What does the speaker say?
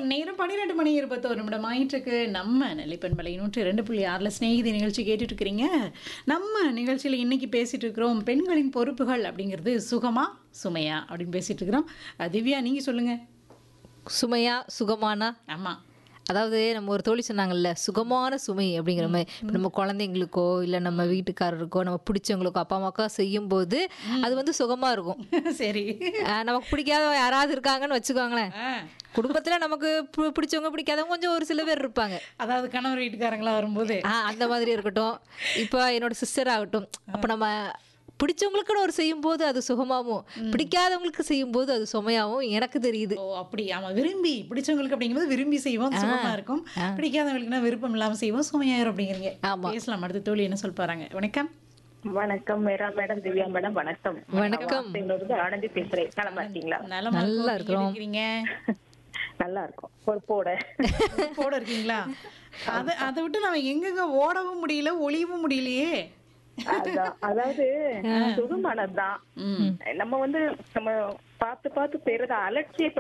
நேரம் பன்னிரெண்டு மணி இருபத்தோரு நிமிடம் ஆயிட்டுருக்கு நம்ம நெல்லிப்பண்பலை நூற்றி ரெண்டு புள்ளி ஆறில் ஸ்நேகிதி நிகழ்ச்சி கேட்டுட்டு இருக்கிறீங்க நம்ம நிகழ்ச்சியில் இன்னைக்கு பேசிட்டு இருக்கிறோம் பெண்களின் பொறுப்புகள் அப்படிங்கிறது சுகமா சுமையா அப்படின்னு பேசிட்டு இருக்கிறோம் அஹ் திவ்யா நீங்க சொல்லுங்க சுமையா சுகமானா ஆமா அதாவது நம்ம ஒரு தோழி சொன்னாங்கல்ல சுகமான சுமை அப்படிங்கிற மாதிரி இப்ப நம்ம குழந்தைங்களுக்கோ இல்லை நம்ம வீட்டுக்காரருக்கோ நம்ம பிடிச்சவங்களுக்கோ அப்பா அம்மாக்கோ செய்யும்போது அது வந்து சுகமா இருக்கும் சரி ஆஹ் நமக்கு பிடிக்காத யாராவது இருக்காங்கன்னு வச்சுக்கோங்களேன் ஆ, குடும்பத்துல நமக்கு பி- பிடிச்சவங்க பிடிக்காதவங்க கொஞ்சம் ஒரு சில பேர் இருப்பாங்க அதாவது கணவர் வீட்டுக்காரங்களா வரும்போது ஆ அந்த மாதிரி இருக்கட்டும் இப்போ என்னோட சிஸ்டர் ஆகட்டும் அப்போ நம்ம பிடிச்சவங்களுக்குன்னு ஒரு செய்யும்போது அது சுகமாகவும் பிடிக்காதவங்களுக்கு செய்யும்போது அது சுமையாகவும் எனக்கு தெரியுது ஓ அப்படி ஆமா விரும்பி பிடிச்சவங்களுக்கு அப்படிங்கும்போது விரும்பி செய்வோம் சுகமா இருக்கும் பிடிக்காதவங்களுக்குன்னா விருப்பம் இல்லாம செய்வோம் சுமையாயிரும் அப்படிங்கிறீங்க ஆமா. பேசலாம் அடுத்த தோழி என்ன சொல்ல போறாங்க வணக்கம் வணக்கம் மேரா மேடம் திவ்யா மேடம் வணக்கம் வணக்கம். இருந்து ஆனந்தி பேசுறேன் நலமா இருக்கீங்களா நலமா நல்லா இருக்கோம். இருக்கிறோம். நீங்க எப்படி இருக்கிறீங்க நல்லா இருக்கும் பொறுப்போட போட இருக்கீங்களா அதை அதை விட்டு நம்ம எங்கெங்க ஓடவும் முடியல ஒளியவும் முடியலையே அதான் அதாவது சுகமானதுதான் நம்ம வந்து நம்ம பார்த்து பார்த்து செய்யறத அலட்சிய